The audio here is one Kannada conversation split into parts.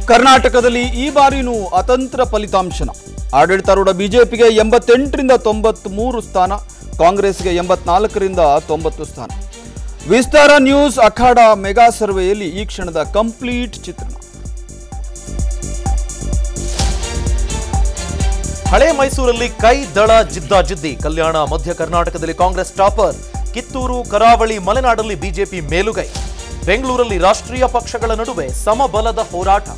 ಕರ್ನಾಟಕದಲ್ಲಿ ಈ ಬಾರಿನೂ ಅತಂತ್ರ ಫಲಿತಾಂಶನ ಆಡಳಿತಾರೂಢ ಬಿಜೆಪಿಗೆ ಎಂಬತ್ತೆಂಟರಿಂದ ತೊಂಬತ್ಮೂರು ಸ್ಥಾನ ಕಾಂಗ್ರೆಸ್ಗೆ ಎಂಬತ್ನಾಲ್ಕರಿಂದ ತೊಂಬತ್ತು ಸ್ಥಾನ ವಿಸ್ತಾರ ನ್ಯೂಸ್ ಅಖಾಡ ಮೆಗಾ ಸರ್ವೆಯಲ್ಲಿ ಈ ಕ್ಷಣದ ಕಂಪ್ಲೀಟ್ ಚಿತ್ರಣ ಹಳೆ ಮೈಸೂರಲ್ಲಿ ಕೈ ದಳ ಜಿದ್ದಾಜಿದ್ದಿ ಕಲ್ಯಾಣ ಮಧ್ಯ ಕರ್ನಾಟಕದಲ್ಲಿ ಕಾಂಗ್ರೆಸ್ ಟಾಪರ್ ಕಿತ್ತೂರು ಕರಾವಳಿ ಮಲೆನಾಡಲ್ಲಿ ಬಿಜೆಪಿ ಮೇಲುಗೈ ಬೆಂಗಳೂರಲ್ಲಿ ರಾಷ್ಟ್ರೀಯ ಪಕ್ಷಗಳ ನಡುವೆ ಸಮಬಲದ ಹೋರಾಟ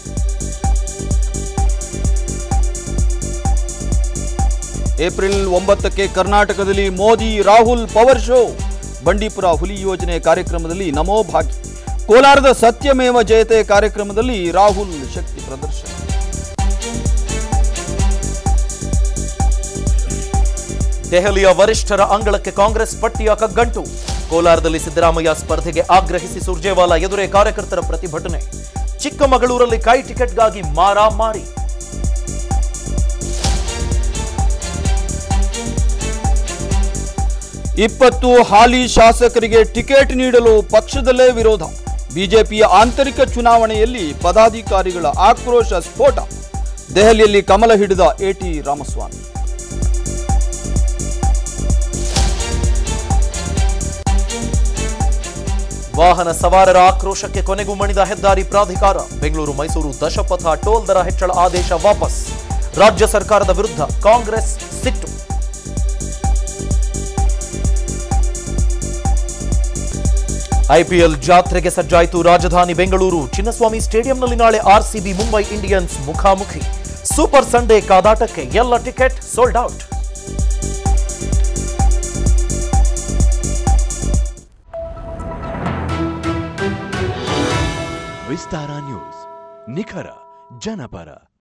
ಏಪ್ರಿಲ್ ಒಂಬತ್ತಕ್ಕೆ ಕರ್ನಾಟಕದಲ್ಲಿ ಮೋದಿ ರಾಹುಲ್ ಪವರ್ ಶೋ ಬಂಡೀಪುರ ಹುಲಿ ಯೋಜನೆ ಕಾರ್ಯಕ್ರಮದಲ್ಲಿ ನಮೋ ಭಾಗಿ ಕೋಲಾರದ ಸತ್ಯಮೇವ ಜಯತೆ ಕಾರ್ಯಕ್ರಮದಲ್ಲಿ ರಾಹುಲ್ ಶಕ್ತಿ ಪ್ರದರ್ಶನ ದೆಹಲಿಯ ವರಿಷ್ಠರ ಅಂಗಳಕ್ಕೆ ಕಾಂಗ್ರೆಸ್ ಪಟ್ಟಿಯ ಕಗ್ಗಂಟು ಕೋಲಾರದಲ್ಲಿ ಸಿದ್ದರಾಮಯ್ಯ ಸ್ಪರ್ಧೆಗೆ ಆಗ್ರಹಿಸಿ ಸುರ್ಜೇವಾಲಾ ಎದುರೇ ಕಾರ್ಯಕರ್ತರ ಪ್ರತಿಭಟನೆ ಚಿಕ್ಕಮಗಳೂರಲ್ಲಿ ಕೈ ಟಿಕೆಟ್ಗಾಗಿ ಮಾರಾಮಾರಿ ಇಪ್ಪತ್ತು ಹಾಲಿ ಶಾಸಕರಿಗೆ ಟಿಕೆಟ್ ನೀಡಲು ಪಕ್ಷದಲ್ಲೇ ವಿರೋಧ ಬಿಜೆಪಿಯ ಆಂತರಿಕ ಚುನಾವಣೆಯಲ್ಲಿ ಪದಾಧಿಕಾರಿಗಳ ಆಕ್ರೋಶ ಸ್ಫೋಟ ದೆಹಲಿಯಲ್ಲಿ ಕಮಲ ಹಿಡಿದ ಎಟಿ ರಾಮಸ್ವಾಮಿ ವಾಹನ ಸವಾರರ ಆಕ್ರೋಶಕ್ಕೆ ಕೊನೆಗೂ ಮಣಿದ ಹೆದ್ದಾರಿ ಪ್ರಾಧಿಕಾರ ಬೆಂಗಳೂರು ಮೈಸೂರು ದಶಪಥ ಟೋಲ್ ದರ ಹೆಚ್ಚಳ ಆದೇಶ ವಾಪಸ್ ರಾಜ್ಯ ಸರ್ಕಾರದ ವಿರುದ್ಧ ಕಾಂಗ್ರೆಸ್ ಸಿಟ್ಟು ಐಪಿಎಲ್ ಜಾತ್ರೆಗೆ ಸಜ್ಜಾಯಿತು ರಾಜಧಾನಿ ಬೆಂಗಳೂರು ಚಿನ್ನಸ್ವಾಮಿ ಸ್ಟೇಡಿಯಂನಲ್ಲಿ ನಾಳೆ ಆರ್ಸಿಬಿ ಮುಂಬೈ ಇಂಡಿಯನ್ಸ್ ಮುಖಾಮುಖಿ ಸೂಪರ್ ಸಂಡೇ ಕಾದಾಟಕ್ಕೆ ಎಲ್ಲ ticket sold out Vistara news ನಿಖರ ಜನಪರ